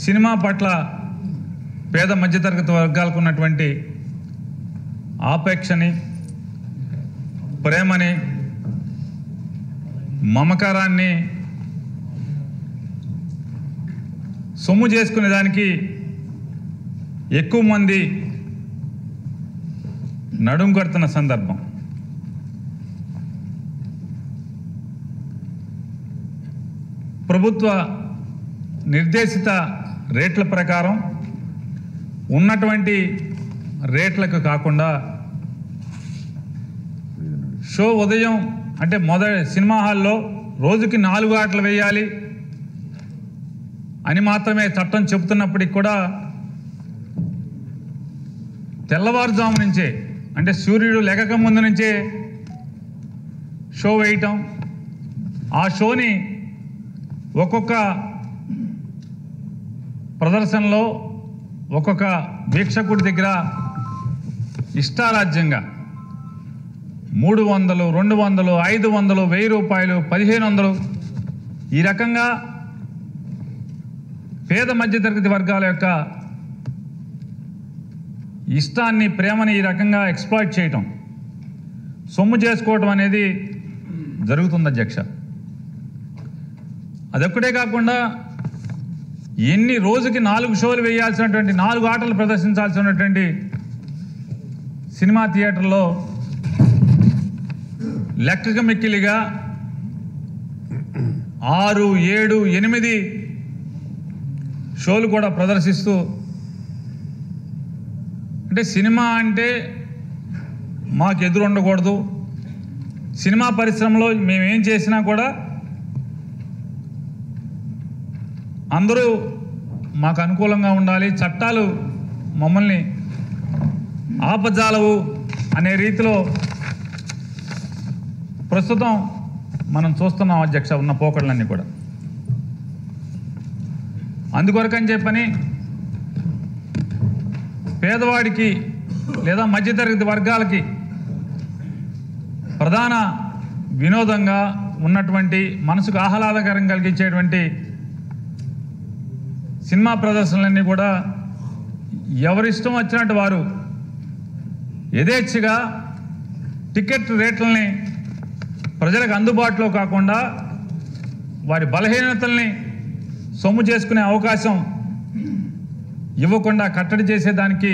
cinema పట్ల పేద మధ్యతరగతి వర్గాలకు ఉన్నటువంటి ఆపేక్షని ప్రేమని మమకారాన్ని సొమ్ము చేసుకునే దానికి ఎక్కువ మంది నడుం కడుతున్న సందర్భం ప్రభుత్వ నిర్దేశిత రేట్ల ప్రకారం ఉన్నటువంటి రేట్లకు కాకుండా షో ఉదయం అంటే మొదటి సినిమా హాల్లో రోజుకి నాలుగు ఆటలు వేయాలి అని మాత్రమే చట్టం చెబుతున్నప్పటికి కూడా తెల్లవారుజాము నుంచే అంటే సూర్యుడు లెగక ముందు నుంచే షో వేయటం ఆ షోని ఒక్కొక్క ప్రదర్శనలో ఒక్కొక్క వీక్షకుడి దగ్గర ఇష్టారాజ్యంగా మూడు వందలు రెండు వందలు ఐదు వందలు వెయ్యి రూపాయలు పదిహేను వందలు ఈ రకంగా పేద మధ్యతరగతి వర్గాల యొక్క ఇష్టాన్ని ప్రేమని ఈ రకంగా ఎక్స్ప్లాయిట్ చేయటం సొమ్ము చేసుకోవటం అనేది జరుగుతుంది అధ్యక్ష అదొక్కటే కాకుండా ఎన్ని రోజుకి నాలుగు షోలు వేయాల్సినటువంటి నాలుగు ఆటలు ప్రదర్శించాల్సినటువంటి సినిమా థియేటర్లో లెక్కకు మిక్కిలిగా ఆరు ఏడు ఎనిమిది షోలు కూడా ప్రదర్శిస్తూ అంటే సినిమా అంటే మాకు ఎదురు ఉండకూడదు సినిమా పరిశ్రమలో మేమేం చేసినా కూడా అందరూ మాకు అనుకూలంగా ఉండాలి చట్టాలు మమ్మల్ని ఆపజాలవు అనే రీతిలో ప్రస్తుతం మనం చూస్తున్నాం అధ్యక్ష ఉన్న పోకడలన్నీ కూడా అందుకొరకని చెప్పని పేదవాడికి లేదా మధ్యతరగతి వర్గాలకి ప్రధాన వినోదంగా ఉన్నటువంటి మనసుకు ఆహ్లాదకరం కలిగించేటువంటి సినిమా ప్రదర్శనలన్నీ కూడా ఎవరిష్టం వచ్చినట్టు వారు యథేచ్ఛగా టికెట్ రేట్లని ప్రజలకు అందుబాటులో కాకుండా వారి బలహీనతల్ని సొమ్ము చేసుకునే అవకాశం ఇవ్వకుండా కట్టడి చేసేదానికి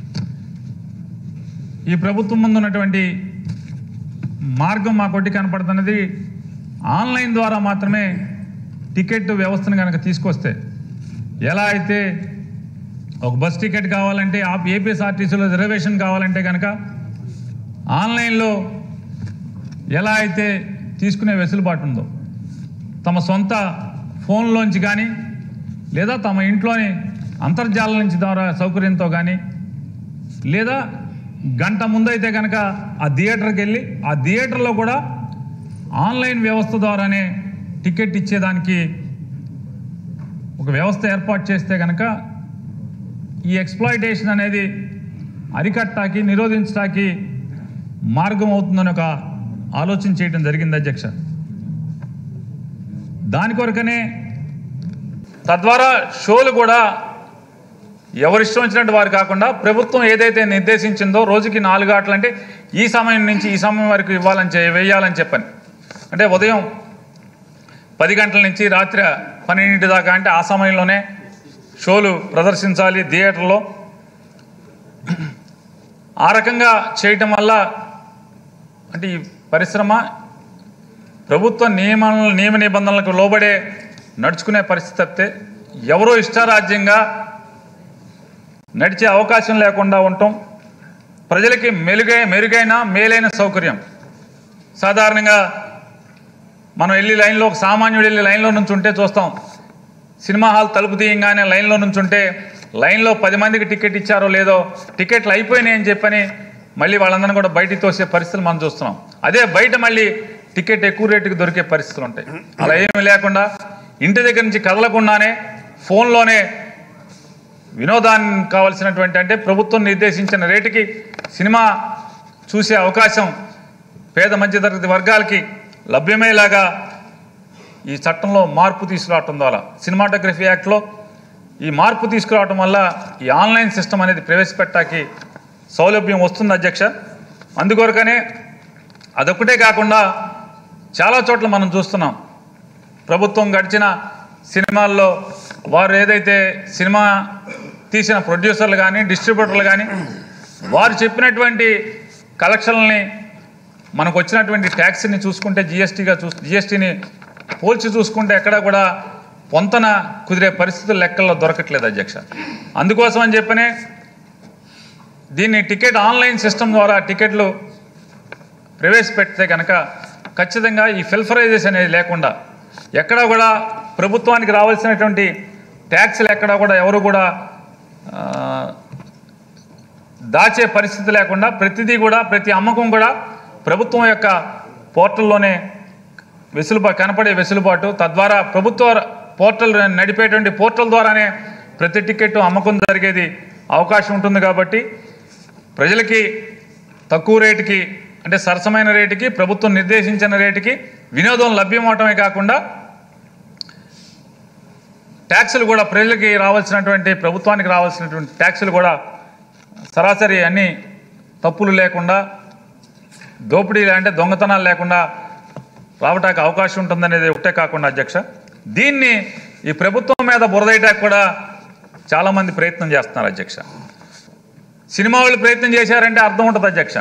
ఈ ప్రభుత్వం ముందు ఉన్నటువంటి మార్గం మా కొట్టి కనపడుతున్నది ఆన్లైన్ ద్వారా మాత్రమే టికెట్ వ్యవస్థను కనుక తీసుకొస్తే ఎలా అయితే ఒక బస్ టికెట్ కావాలంటే ఆ ఏపీఎస్ఆర్టీసీలో రిజర్వేషన్ కావాలంటే కనుక ఆన్లైన్లో ఎలా అయితే తీసుకునే వెసులుబాటు ఉందో తమ సొంత ఫోన్లోంచి కానీ లేదా తమ ఇంట్లోని అంతర్జాలం నుంచి ద్వారా సౌకర్యంతో కానీ లేదా గంట ముందైతే కనుక ఆ థియేటర్కి వెళ్ళి ఆ థియేటర్లో కూడా ఆన్లైన్ వ్యవస్థ ద్వారానే టికెట్ ఇచ్చేదానికి ఒక వ్యవస్థ ఏర్పాటు చేస్తే కనుక ఈ ఎక్స్ప్లాయిటేషన్ అనేది అరికట్టాకి నిరోధించడానికి మార్గం అవుతుందని ఒక ఆలోచన చేయడం జరిగింది అధ్యక్ష దాని కొరకనే తద్వారా షోలు కూడా ఎవరిష్టం వచ్చినట్టు వారు కాకుండా ప్రభుత్వం ఏదైతే నిర్దేశించిందో రోజుకి నాలుగు ఆటలు అంటే ఈ సమయం నుంచి ఈ సమయం వరకు ఇవ్వాలని చే వేయాలని చెప్పని అంటే ఉదయం పది గంటల నుంచి రాత్రి పన్నెండింటి దాకా అంటే ఆ సమయంలోనే షోలు ప్రదర్శించాలి థియేటర్లో ఆ రకంగా చేయటం వల్ల అంటే ఈ పరిశ్రమ ప్రభుత్వ నియమ నియమ నిబంధనలకు లోబడే నడుచుకునే పరిస్థితి తప్పితే ఎవరో ఇష్టారాజ్యంగా నడిచే అవకాశం లేకుండా ఉండటం ప్రజలకి మెరుగై మెరుగైన మేలైన సౌకర్యం సాధారణంగా మనం వెళ్ళి లైన్లో ఒక సామాన్యుడు వెళ్ళి లైన్లో నుంచి ఉంటే చూస్తాం సినిమా హాల్ తలుపు తీయంగానే లైన్లో నుంచి ఉంటే లైన్లో పది మందికి టికెట్ ఇచ్చారో లేదో టికెట్లు అయిపోయినాయి అని చెప్పని మళ్ళీ వాళ్ళందరినీ కూడా బయటికి తోసే పరిస్థితులు మనం చూస్తున్నాం అదే బయట మళ్ళీ టికెట్ ఎక్కువ రేటుకి దొరికే పరిస్థితులు ఉంటాయి అలా ఏమీ లేకుండా ఇంటి దగ్గర నుంచి కదలకుండానే ఫోన్లోనే వినోదానికి కావాల్సినటువంటి అంటే ప్రభుత్వం నిర్దేశించిన రేటుకి సినిమా చూసే అవకాశం పేద మధ్యతరగతి వర్గాలకి లభ్యమయ్యేలాగా ఈ చట్టంలో మార్పు తీసుకురావటం ద్వారా సినిమాటోగ్రఫీ యాక్ట్లో ఈ మార్పు తీసుకురావడం వల్ల ఈ ఆన్లైన్ సిస్టమ్ అనేది ప్రవేశపెట్టాకి సౌలభ్యం వస్తుంది అధ్యక్ష అందుకొరకనే అదొక్కటే కాకుండా చాలా చోట్ల మనం చూస్తున్నాం ప్రభుత్వం గడిచిన సినిమాల్లో వారు ఏదైతే సినిమా తీసిన ప్రొడ్యూసర్లు కానీ డిస్ట్రిబ్యూటర్లు కానీ వారు చెప్పినటువంటి కలెక్షన్లని మనకు వచ్చినటువంటి ట్యాక్స్ని చూసుకుంటే జిఎస్టీగా చూ జిఎస్టీని పోల్చి చూసుకుంటే ఎక్కడ కూడా పొంతన కుదిరే పరిస్థితులు లెక్కల్లో దొరకట్లేదు అధ్యక్ష అందుకోసం అని చెప్పనే దీన్ని టికెట్ ఆన్లైన్ సిస్టమ్ ద్వారా టికెట్లు ప్రవేశపెడితే కనుక ఖచ్చితంగా ఈ ఫిల్ఫరైజేస్ అనేది లేకుండా ఎక్కడా కూడా ప్రభుత్వానికి రావాల్సినటువంటి ట్యాక్స్లు ఎక్కడా కూడా ఎవరు కూడా ఆ, దాచే పరిస్థితి లేకుండా ప్రతిదీ కూడా ప్రతి అమ్మకం కూడా ప్రభుత్వం యొక్క పోర్టల్లోనే వెసులుబాటు కనపడే వెసులుబాటు తద్వారా ప్రభుత్వ పోర్టల్ నడిపేటువంటి పోర్టల్ ద్వారానే ప్రతి టికెట్ అమ్మకం జరిగేది అవకాశం ఉంటుంది కాబట్టి ప్రజలకి తక్కువ రేటుకి అంటే సరసమైన రేటుకి ప్రభుత్వం నిర్దేశించిన రేటుకి వినోదం లభ్యమవటమే కాకుండా ట్యాక్సులు కూడా ప్రజలకి రావాల్సినటువంటి ప్రభుత్వానికి రావాల్సినటువంటి ట్యాక్సులు కూడా సరాసరి అన్ని తప్పులు లేకుండా దోపిడీ అంటే దొంగతనాలు లేకుండా రావటానికి అవకాశం ఉంటుందనేది ఒకటే కాకుండా అధ్యక్ష దీన్ని ఈ ప్రభుత్వం మీద బురదేయటానికి కూడా చాలామంది ప్రయత్నం చేస్తున్నారు అధ్యక్ష సినిమా వాళ్ళు ప్రయత్నం చేశారంటే అర్థం ఉంటుంది అధ్యక్ష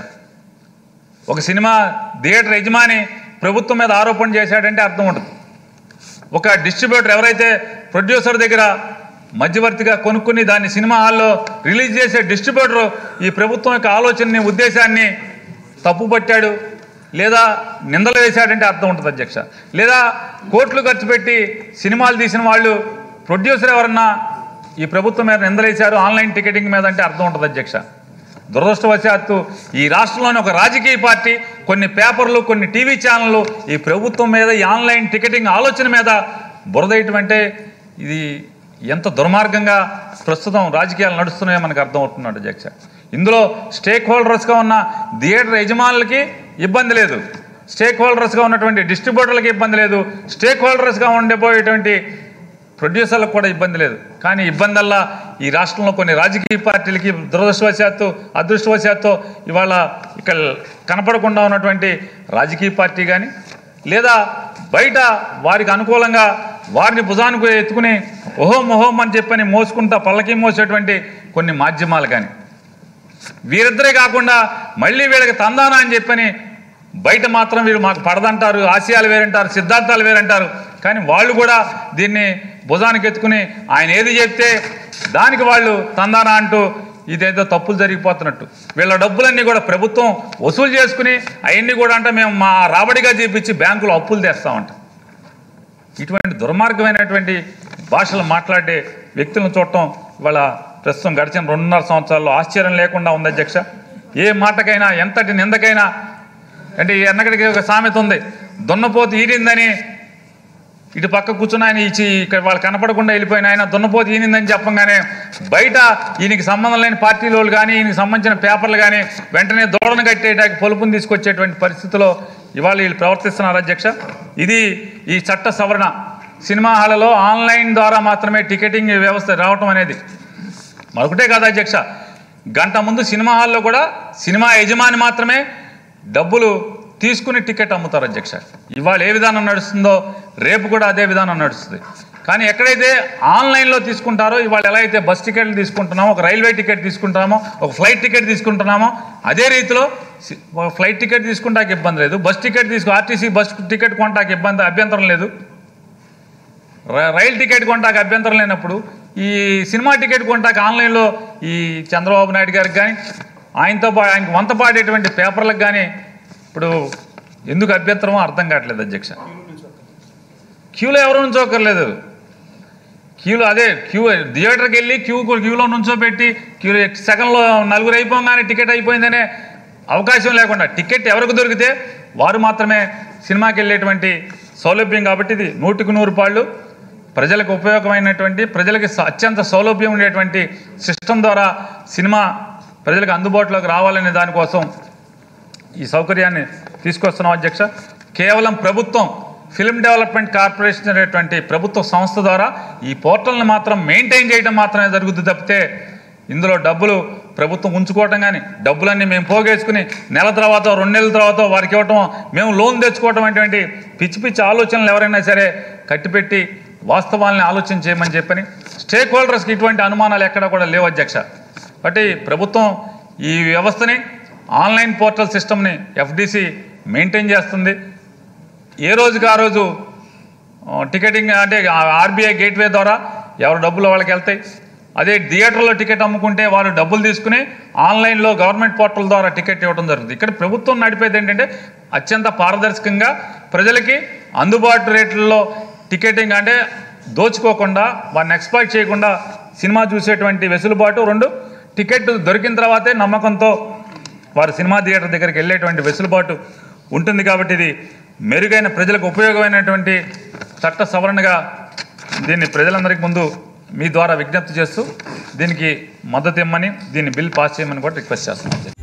ఒక సినిమా థియేటర్ యజమాని ప్రభుత్వం మీద ఆరోపణ చేశాడంటే అర్థం ఉంటుంది ఒక డిస్ట్రిబ్యూటర్ ఎవరైతే ప్రొడ్యూసర్ దగ్గర మధ్యవర్తిగా కొనుక్కుని దాన్ని సినిమా హాల్లో రిలీజ్ చేసే డిస్ట్రిబ్యూటర్ ఈ ప్రభుత్వం యొక్క ఆలోచనని ఉద్దేశాన్ని తప్పుపట్టాడు లేదా నిందలు వేశాడంటే అర్థం ఉంటుంది అధ్యక్ష లేదా కోట్లు ఖర్చు పెట్టి సినిమాలు తీసిన వాళ్ళు ప్రొడ్యూసర్ ఎవరన్నా ఈ ప్రభుత్వం మీద నిందలేశారు ఆన్లైన్ టికెటింగ్ మీద అంటే అర్థం ఉంటుంది అధ్యక్ష దురదృష్టవశాత్తు ఈ రాష్ట్రంలోని ఒక రాజకీయ పార్టీ కొన్ని పేపర్లు కొన్ని టీవీ ఛానళ్ళు ఈ ప్రభుత్వం మీద ఈ ఆన్లైన్ టికెటింగ్ ఆలోచన మీద బురదేయటం అంటే ఇది ఎంత దుర్మార్గంగా ప్రస్తుతం రాజకీయాలు నడుస్తున్నాయో మనకు అర్థమవుతున్నాడు అధ్యక్ష ఇందులో స్టేక్ హోల్డర్స్గా ఉన్న థియేటర్ యజమానులకి ఇబ్బంది లేదు స్టేక్ హోల్డర్స్గా ఉన్నటువంటి డిస్ట్రిబ్యూటర్లకి ఇబ్బంది లేదు స్టేక్ హోల్డర్స్గా ఉండబోయేటువంటి ప్రొడ్యూసర్లకు కూడా ఇబ్బంది లేదు కానీ ఇబ్బందల్లా ఈ రాష్ట్రంలో కొన్ని రాజకీయ పార్టీలకి దురదృష్టవశాత్తు అదృష్టవశాత్తు ఇవాళ ఇక్కడ కనపడకుండా ఉన్నటువంటి రాజకీయ పార్టీ కానీ లేదా బయట వారికి అనుకూలంగా వారిని భుజానికి ఎత్తుకుని ఓహోం ఓహోం అని చెప్పని మోసుకుంటా పల్లకి మోసేటువంటి కొన్ని మాధ్యమాలు కానీ వీరిద్దరే కాకుండా మళ్ళీ వీళ్ళకి తందానా అని చెప్పని బయట మాత్రం వీళ్ళు మాకు పడదంటారు ఆశయాలు వేరంటారు సిద్ధాంతాలు వేరంటారు కానీ వాళ్ళు కూడా దీన్ని భుజానికి ఎత్తుకుని ఆయన ఏది చెప్తే దానికి వాళ్ళు తందానా అంటూ ఇదేదో తప్పులు జరిగిపోతున్నట్టు వీళ్ళ డబ్బులన్నీ కూడా ప్రభుత్వం వసూలు చేసుకుని అవన్నీ కూడా అంటే మేము మా రాబడిగా చూపించి బ్యాంకులో అప్పులు తెస్తామంట ఇటువంటి దుర్మార్గమైనటువంటి భాషలు మాట్లాడే వ్యక్తులను చూడటం ఇవాళ ప్రస్తుతం గడిచిన రెండున్నర సంవత్సరాల్లో ఆశ్చర్యం లేకుండా ఉంది అధ్యక్ష ఏ మాటకైనా ఎంతటి నిందకైనా అంటే ఈ ఎన్నగడికి ఒక సామెత ఉంది దున్నపోతు ఈరిందని ఇటు పక్క కూర్చుని ఆయన ఇచ్చి ఇక్కడ వాళ్ళు కనపడకుండా వెళ్ళిపోయిన ఆయన దున్నపోతు ఈనిందని చెప్పంగానే బయట ఈయనకి సంబంధం లేని పార్టీల వాళ్ళు కానీ ఈయనకి సంబంధించిన పేపర్లు కానీ వెంటనే దూడను కట్టేటానికి పొలుపుని తీసుకొచ్చేటువంటి పరిస్థితిలో ఇవాళ వీళ్ళు ప్రవర్తిస్తున్నారు అధ్యక్ష ఇది ఈ చట్ట సవరణ సినిమా హాల్లో ఆన్లైన్ ద్వారా మాత్రమే టికెటింగ్ వ్యవస్థ రావటం అనేది మరొకటే కాదు అధ్యక్ష గంట ముందు సినిమా హాల్లో కూడా సినిమా యజమాని మాత్రమే డబ్బులు తీసుకుని టికెట్ అమ్ముతారు అధ్యక్ష ఇవాళ ఏ విధానం నడుస్తుందో రేపు కూడా అదే విధానం నడుస్తుంది కానీ ఎక్కడైతే ఆన్లైన్లో తీసుకుంటారో ఇవాళ ఎలా అయితే బస్ టికెట్లు తీసుకుంటున్నామో ఒక రైల్వే టికెట్ తీసుకుంటున్నామో ఒక ఫ్లైట్ టికెట్ తీసుకుంటున్నామో అదే రీతిలో సి- ఒక ఫ్లైట్ టికెట్ తీసుకుంటాకి ఇబ్బంది లేదు బస్ టికెట్ తీసుకు ఆర్టీసీ బస్ టికెట్ కొంటాకి ఇబ్బంది అభ్యంతరం లేదు ర- రైలు టికెట్ కొంటాక అభ్యంతరం లేనప్పుడు ఈ సినిమా టికెట్ కొంటాక ఆన్లైన్లో ఈ చంద్రబాబు నాయుడు గారికి కానీ ఆయనతో పా ఆయనకు వంత పాడేటువంటి పేపర్లకు కానీ ఇప్పుడు ఎందుకు అభ్యంతరమో అర్థం కావట్లేదు అధ్యక్ష క్యూలో ఎవరు నుంచోకర్లేదు క్యూలో అదే క్యూ థియేటర్కి వెళ్ళి క్యూ క్యూలో నుంచోబెట్టి క్యూ సెకండ్లో నలుగురు అయిపోగానే టికెట్ అయిపోయిందనే అవకాశం లేకుండా టికెట్ ఎవరికి దొరికితే వారు మాత్రమే సినిమాకి వెళ్ళేటువంటి సౌలభ్యం కాబట్టి ఇది నూటికి నూరు పాళ్ళు ప్రజలకు ఉపయోగమైనటువంటి ప్రజలకి స- అత్యంత సౌలభ్యం ఉండేటువంటి సిస్టమ్ ద్వారా సినిమా ప్రజలకు అందుబాటులోకి రావాలనే దానికోసం ఈ సౌకర్యాన్ని తీసుకొస్తున్నాం అధ్యక్ష కేవలం ప్రభుత్వం ఫిల్మ్ డెవలప్మెంట్ కార్పొరేషన్ అనేటువంటి ప్రభుత్వ సంస్థ ద్వారా ఈ పోర్టల్ని మాత్రం మెయింటైన్ చేయడం మాత్రమే జరుగుతుంది తప్పితే ఇందులో డబ్బులు ప్రభుత్వం ఉంచుకోవటం కానీ డబ్బులన్నీ మేము పోగేసుకుని నెల తర్వాత రెండు నెలల తర్వాత వారికి ఇవ్వటం మేము లోన్ తెచ్చుకోవటం అటువంటి పిచ్చి పిచ్చి ఆలోచనలు ఎవరైనా సరే కట్టిపెట్టి వాస్తవాల్ని ఆలోచన చేయమని చెప్పని స్టేక్ హోల్డర్స్కి ఇటువంటి అనుమానాలు ఎక్కడ కూడా లేవు అధ్యక్ష కాబట్టి ప్రభుత్వం ఈ వ్యవస్థని ఆన్లైన్ పోర్టల్ సిస్టమ్ని ఎఫ్డిసి మెయింటైన్ చేస్తుంది ఏ రోజుకి ఆ రోజు ఆ, టికెటింగ్ అంటే ఆర్బీఐ గేట్వే ద్వారా ఎవరు డబ్బులు వాళ్ళకి వెళ్తాయి అదే థియేటర్లో టికెట్ అమ్ముకుంటే వాళ్ళు డబ్బులు తీసుకుని ఆన్లైన్లో గవర్నమెంట్ పోర్టల్ ద్వారా టికెట్ ఇవ్వడం జరుగుతుంది ఇక్కడ ప్రభుత్వం నడిపేది ఏంటంటే అత్యంత పారదర్శకంగా ప్రజలకి అందుబాటు రేట్లలో టికెటింగ్ అంటే దోచుకోకుండా వారిని ఎక్స్ప్లాయిట్ చేయకుండా సినిమా చూసేటువంటి వెసులుబాటు రెండు టికెట్ దొరికిన తర్వాతే నమ్మకంతో వారు సినిమా థియేటర్ దగ్గరికి వెళ్ళేటువంటి వెసులుబాటు ఉంటుంది కాబట్టి ఇది మెరుగైన ప్రజలకు ఉపయోగమైనటువంటి చట్ట సవరణగా దీన్ని ప్రజలందరికీ ముందు మీ ద్వారా విజ్ఞప్తి చేస్తూ దీనికి మద్దతు ఇమ్మని దీన్ని బిల్ పాస్ చేయమని కూడా రిక్వెస్ట్ చేస్తున్నాను